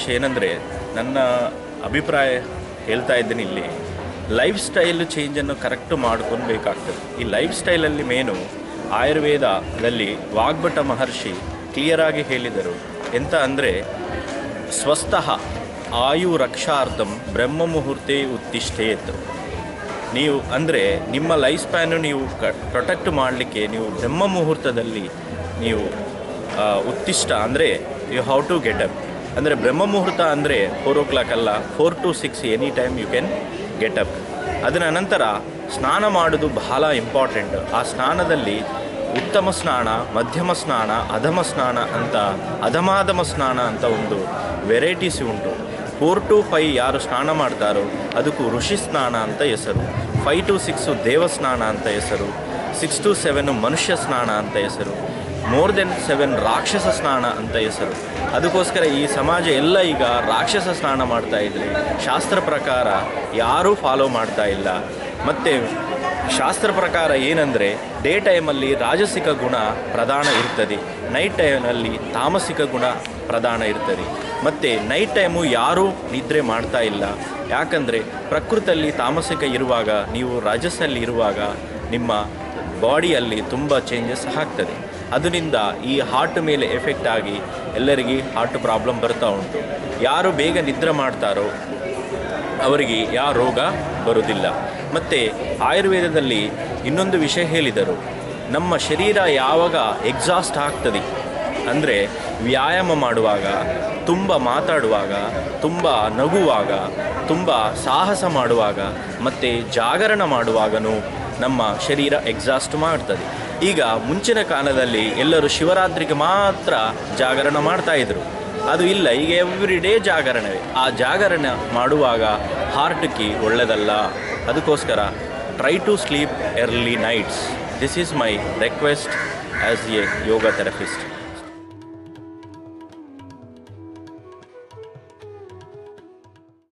ವಿಷಯ ಏನಂದರೆ ನನ್ನ ಅಭಿಪ್ರಾಯ ಹೇಳ್ತಾ ಇದ್ದೀನಿ ಇಲ್ಲಿ ಲೈಫ್ ಸ್ಟೈಲ್ ಚೇಂಜನ್ನು ಕರೆಕ್ಟ್ ಮಾಡ್ಕೊಂಡು ಬೇಕಾಗ್ತದೆ ಈ ಲೈಫ್ ಸ್ಟೈಲಲ್ಲಿ ಮೇನು ಆಯುರ್ವೇದದಲ್ಲಿ ವಾಗ್ಭಟ ಮಹರ್ಷಿ ಕ್ಲಿಯರಾಗಿ ಹೇಳಿದರು ಎಂತ ಅಂದರೆ ಸ್ವಸ್ಥಃ ಆಯು ರಕ್ಷಾರ್ಥಂ ಬ್ರಹ್ಮ ಮುಹೂರ್ತೆ ಉತ್ತಿಷ್ಠೇತ್ ನೀವು ಅಂದರೆ ನಿಮ್ಮ ಲೈಫ್ ಸ್ಪ್ಯಾನು ನೀವು ಕ ಪ್ರೊಟೆಕ್ಟ್ ಮಾಡಲಿಕ್ಕೆ ನೀವು ಬ್ರಹ್ಮ ಮುಹೂರ್ತದಲ್ಲಿ ನೀವು ಆ, ಉತ್ತಿಷ್ಟ ಅಂದರೆ you how to get up ಅಂದರೆ ಬ್ರಹ್ಮ ಮುಹೂರ್ತ ಅಂದರೆ ಫೋರ್ ಓ ಕ್ಲಾಕ್ ಅಲ್ಲ four to six any time you can get up ಅದರ ನಂತರ ಸ್ನಾನ ಮಾಡೋದು ಬಹಳ ಇಂಪಾರ್ಟೆಂಟ್ ಆ ಸ್ನಾನದಲ್ಲಿ ಉತ್ತಮ ಸ್ನಾನ ಮಧ್ಯಮ ಸ್ನಾನ ಅಧಮ ಸ್ನಾನ ಅಂತ ಅಧಮಾಧಮ ಸ್ನಾನ ಅಂತ ಒಂದು ವೆರೈಟೀಸ್ ಉಂಟು ಫೋರ್ ಟು ಫೈ ಯಾರು ಸ್ನಾನ ಮಾಡ್ತಾರೋ ಅದಕ್ಕೂ ಋಷಿ ಸ್ನಾನ ಅಂತ ಹೆಸರು ಫೈ ಟು ಸಿಕ್ಸು ದೇವ ಸ್ನಾನ ಅಂತ ಹೆಸರು ಸಿಕ್ಸ್ ಟು ಸೆವೆನ್ನು ಮನುಷ್ಯ ಸ್ನಾನ ಅಂತ ಹೆಸರು ಮೋರ್ ದೆನ್ ಸೆವೆನ್ ರಾಕ್ಷಸ ಸ್ನಾನ ಅಂತ ಹೆಸರು ಅದಕ್ಕೋಸ್ಕರ ಈ ಸಮಾಜ ಎಲ್ಲ ಈಗ ರಾಕ್ಷಸ ಸ್ನಾನ ಮಾಡ್ತಾ ಇದ್ರೆ ಶಾಸ್ತ್ರ ಪ್ರಕಾರ ಯಾರೂ ಫಾಲೋ ಮಾಡ್ತಾ ಇಲ್ಲ ಮತ್ತು ಶಾಸ್ತ್ರ ಪ್ರಕಾರ ಏನಂದರೆ ಡೇ ಟೈಮಲ್ಲಿ ರಾಜಸಿಕ ಗುಣ ಪ್ರಧಾನ ಇರ್ತದೆ ನೈಟ್ ಟೈಮಲ್ಲಿ ತಾಮಸಿಕ ಗುಣ ಪ್ರಧಾನ ಇರ್ತದೆ ಮತ್ತು ನೈಟ್ ಟೈಮು ಯಾರೂ ನಿದ್ರೆ ಮಾಡ್ತಾ ಇಲ್ಲ ಯಾಕಂದರೆ ಪ್ರಕೃತಿಯಲ್ಲಿ ತಾಮಸಿಕ ಇರುವಾಗ ನೀವು ರಾಜಸಲ್ಲಿ ಇರುವಾಗ ನಿಮ್ಮ ಬಾಡಿಯಲ್ಲಿ ತುಂಬ ಚೇಂಜಸ್ ಆಗ್ತದೆ ಅದರಿಂದ ಈ ಹಾರ್ಟ್ ಮೇಲೆ ಎಫೆಕ್ಟ್ ಆಗಿ ಎಲ್ಲರಿಗೆ ಹಾರ್ಟ್ ಪ್ರಾಬ್ಲಮ್ ಬರ್ತಾ ಉಂಟು ಯಾರು ಬೇಗ ನಿದ್ರೆ ಮಾಡ್ತಾರೋ ಅವರಿಗೆ ಯಾವ ರೋಗ ಬರುವುದಿಲ್ಲ ಮತ್ತು ಆಯುರ್ವೇದದಲ್ಲಿ ಇನ್ನೊಂದು ವಿಷಯ ಹೇಳಿದರು ನಮ್ಮ ಶರೀರ ಯಾವಾಗ ಎಕ್ಸಾಸ್ಟ್ ಆಗ್ತದೆ ಅಂದರೆ ವ್ಯಾಯಾಮ ಮಾಡುವಾಗ ತುಂಬ ಮಾತಾಡುವಾಗ ತುಂಬ ನಗುವಾಗ ತುಂಬ ಸಾಹಸ ಮಾಡುವಾಗ ಮತ್ತು ಜಾಗರಣ ಮಾಡುವಾಗನೂ ನಮ್ಮ ಶರೀರ ಎಕ್ಸಾಸ್ಟ್ ಮಾಡ್ತದೆ ಈಗ ಮುಂಚಿನ ಕಾಲದಲ್ಲಿ ಎಲ್ಲರೂ ಶಿವರಾತ್ರಿಗೆ ಮಾತ್ರ ಜಾಗರಣ ಮಾಡ್ತಾ ಇದ್ರು ಅದು ಇಲ್ಲ ಈಗ ಎವ್ರಿ ಡೇ ಜಾಗರಣವೇ ಆ ಜಾಗರಣ ಮಾಡುವಾಗ ಹಾರ್ಟ್ಗೆ ಒಳ್ಳೆಯದಲ್ಲ ಅದಕ್ಕೋಸ್ಕರ try to sleep early nights this is my request as a yoga therapist